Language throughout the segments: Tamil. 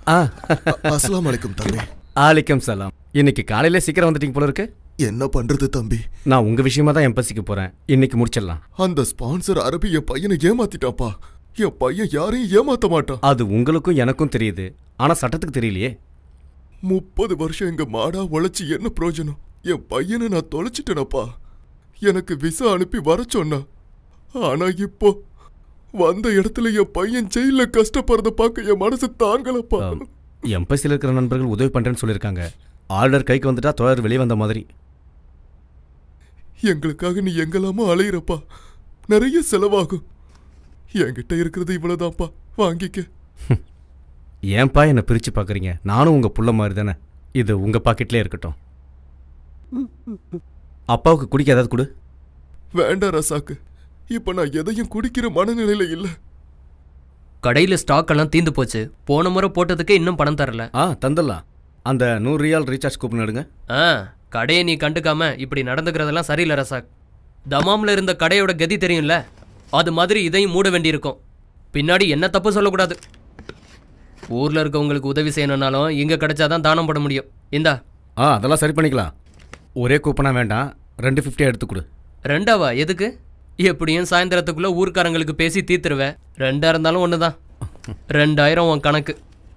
ஆ அஸ்லாம் வலைக்கும் தம்பி ஆலிக்கம் சலாம் இன்னைக்கு காலையில சீக்கிரம் வந்துட்டீங்க போல இருக்கு என்ன பண்றது தம்பி நான் உங்க விஷயமா தான் எம்பசிக்கு போறேன் இன்னைக்கு முடிச்சிடலாம் அந்த ஸ்பான்சர் அரபி என் பையனை ஏமாத்திட்டாப்பா என் பையன் யாரையும் ஏமாத்த மாட்டான் அது உங்களுக்கும் எனக்கும் தெரியுது ஆனா சட்டத்துக்கு தெரியலையே முப்பது வருஷம் எங்க மாடா உழைச்சு என்ன பிரயோஜனம் என் பையனை நான் தொலைச்சிட்டேனப்பா எனக்கு விசா அனுப்பி வர சொன்னா ஆனா இப்போ வந்த இடத்துல என் பையன் ஜெயில கஷ்டப்படுறத பார்க்க என் மனசு தாங்கலப்பா எம்பசியில் இருக்கிற நண்பர்கள் உதவி பண்றேன்னு சொல்லியிருக்காங்க ஆர்டர் கைக்கு வந்துட்டா தொடர் வெளியே வந்த மாதிரி எங்களுக்காக நீ எங்கெல்லாமோ அலையிறப்பா நிறைய செலவாகும் என்கிட்ட இருக்கிறது இவ்வளவுதான்ப்பா வாங்கிக்க ஏன்பா என்னை பிரிச்சு பார்க்கறீங்க நானும் உங்க புள்ள மாதிரி தானே இது உங்க பாக்கெட்லயே இருக்கட்டும் அப்பாவுக்கு குடிக்க ஏதாவது கொடு வேண்டாம் ரசாக்கு இப்ப நான் எதையும் குடிக்கிற மனநிலையில இல்ல கடையில் ஸ்டாக் எல்லாம் தீந்து போச்சு போன முறை போட்டதுக்கு இன்னும் பணம் தரல ஆ தந்துடலாம் அந்த நூறு ரியால் ரீசார்ஜ் கூப்பன் எடுங்க ஆ கடையை நீ கண்டுக்காம இப்படி நடந்துக்கிறதெல்லாம் சரியில்லை ரசாக் தமாம்ல இருந்த கடையோட கதி தெரியும்ல அது மாதிரி இதையும் மூட வேண்டியிருக்கும் பின்னாடி என்ன தப்பு சொல்லக்கூடாது ஊர்ல இருக்கவங்களுக்கு உதவி செய்யணும்னாலும் இங்க கிடைச்சாதான் தானம் பண்ண முடியும் இந்தா ஆ அதெல்லாம் சரி பண்ணிக்கலாம் ஒரே கூப்பனா வேண்டாம் ரெண்டு ஃபிஃப்டியாக எடுத்து கொடு ரெண்டாவா எதுக்கு எப்படியும் சாயந்தரத்துக்குள்ள ஊர்க்காரங்களுக்கு பேசி தீத்துருவேன் ரெண்டா இருந்தாலும் ஒண்ணுதான் ரெண்டாயிரம் உன் கணக்கு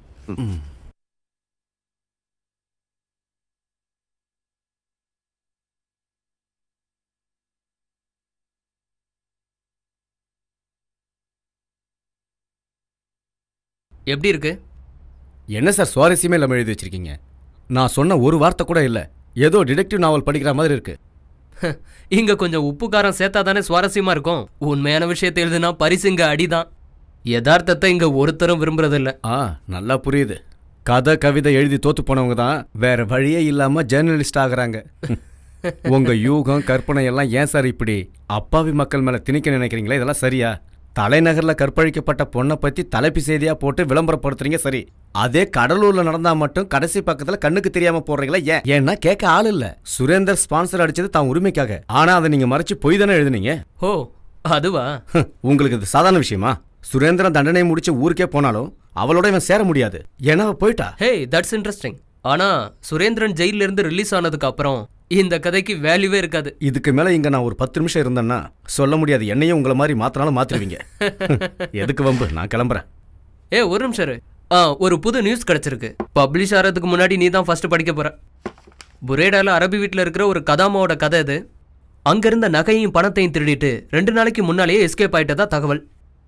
எப்படி இருக்கு என்ன சார் சுவாரஸ்யமே இல்லாமல் எழுதி வச்சிருக்கீங்க நான் சொன்ன ஒரு வார்த்தை கூட இல்லை ஏதோ டிடெக்டிவ் நாவல் படிக்கிற மாதிரி இருக்கு இங்க கொஞ்சம் உப்பு காரம் சேர்த்தா தானே சுவாரஸ்யமா இருக்கும் உண்மையான விஷயத்தை எழுதுனா பரிசு இங்க அடிதான் யதார்த்தத்தை இங்க ஒருத்தரும் விரும்புறதில்ல ஆ நல்லா புரியுது கதை கவிதை எழுதி தோத்து போனவங்க தான் வேற வழியே இல்லாம ஜேர்னலிஸ்ட் ஆகுறாங்க உங்க யூகம் கற்பனை எல்லாம் ஏன் சார் இப்படி அப்பாவி மக்கள் மேல திணிக்க நினைக்கிறீங்களா இதெல்லாம் சரியா தலைநகர்ல கற்பழிக்கப்பட்ட பொண்ணை பத்தி தலைப்பு செய்தியா போட்டு விளம்பரப்படுத்துறீங்க சரி அதே கடலூர்ல நடந்தா மட்டும் கடைசி பக்கத்துல கண்ணுக்கு தெரியாம போடுறீங்களா ஏன் ஏன்னா கேட்க ஆள் இல்ல சுரேந்தர் ஸ்பான்சர் அடிச்சது தான் உரிமைக்காக ஆனா அதை நீங்க மறைச்சு பொய் தானே எழுதுனீங்க ஓ அதுவா உங்களுக்கு இது சாதாரண விஷயமா சுரேந்திரன் தண்டனை முடிச்சு ஊருக்கே போனாலும் அவளோட இவன் சேர முடியாது ஏன்னா அவ போயிட்டா ஹே தட்ஸ் இன்ட்ரெஸ்டிங் ஆனா சுரேந்திரன் ஜெயில இருந்து ரிலீஸ் ஆனதுக்கு அப்புறம் இந்த கதைக்கு வேல்யூவே இருக்காது இதுக்கு மேல இங்க நான் ஒரு பத்து நிமிஷம் இருந்தேன்னா சொல்ல முடியாது என்னையும் உங்களை மாதிரி மாத்தினாலும் மாத்திருவீங்க எதுக்கு வம்பு நான் கிளம்புறேன் ஏ ஒரு நிமிஷம் இரு. ஆ ஒரு புது நியூஸ் கிடைச்சிருக்கு பப்ளிஷ் ஆகிறதுக்கு முன்னாடி நீ தான் ஃபர்ஸ்ட் படிக்க போற புரேடால அரபி வீட்டில் இருக்கிற ஒரு கதாமாவோட கதை இது அங்க இருந்த நகையும் பணத்தையும் திருடிட்டு ரெண்டு நாளைக்கு முன்னாலேயே எஸ்கேப் ஆயிட்டதா தகவல்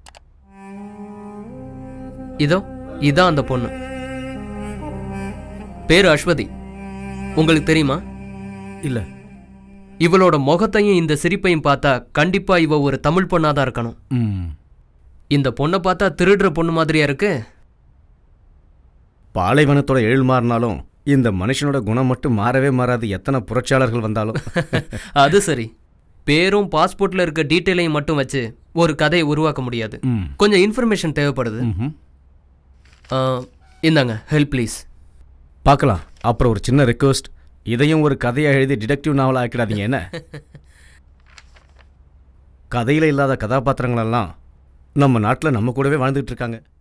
இதோ இதான் அந்த பொண்ணு பேரு அஸ்வதி உங்களுக்கு தெரியுமா இல்ல இவளோட முகத்தையும் இந்த சிரிப்பையும் பார்த்தா கண்டிப்பா இவ ஒரு தமிழ் பொண்ணா தான் இருக்கணும் ம். இந்த பொண்ணை பார்த்தா திருடுற பொண்ணு மாதிரியா இருக்கு பாலைவனத்தோட எழில் மாறினாலும் இந்த மனுஷனோட குணம் மட்டும் மாறவே மாறாது எத்தனை புரட்சியாளர்கள் வந்தாலும் அது சரி பேரும் பாஸ்போர்ட்ல இருக்க டீட்டெயிலையும் மட்டும் வச்சு ஒரு கதையை உருவாக்க முடியாது ம். கொஞ்சம் இன்ஃபர்மேஷன் தேவைப்படுது ம்ஹும். ஆ, இந்தாங்க ஹெல்ப் ப்ளீஸ் பார்க்கலாம் அப்புறம் ஒரு சின்ன ரெக்வஸ்ட் இதையும் ஒரு கதையை எழுதி டிடெக்டிவ் நாவல் ஆக்கிடாதீங்க என்ன கதையில இல்லாத கதாபாத்திரங்கள் எல்லாம் நம்ம நாட்டில் நம்ம கூடவே வாழ்ந்துட்டு இருக்காங்க